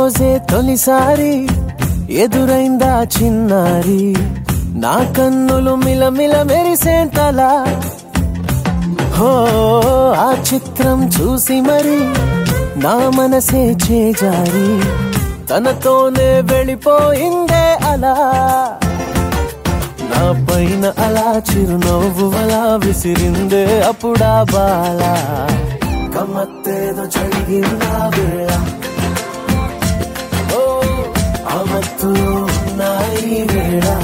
రోజే తొలిసారి ఎదురైందా చిన్నారి నా కన్నులు మిలమిల మెరిసేంతలా హో ఆ చిత్రం చూసి మరి నా మనసే చేజారి తనతోనే వెళ్ళిపోయిందే అలా నా పైన అలా చిరునవ్వు అలా విసిరిందే అప్పుడా బాల గమ్మత్తేదో జరిగిందా వేళ ఓ ఆ మత్తులో ఉన్నాయి వేళ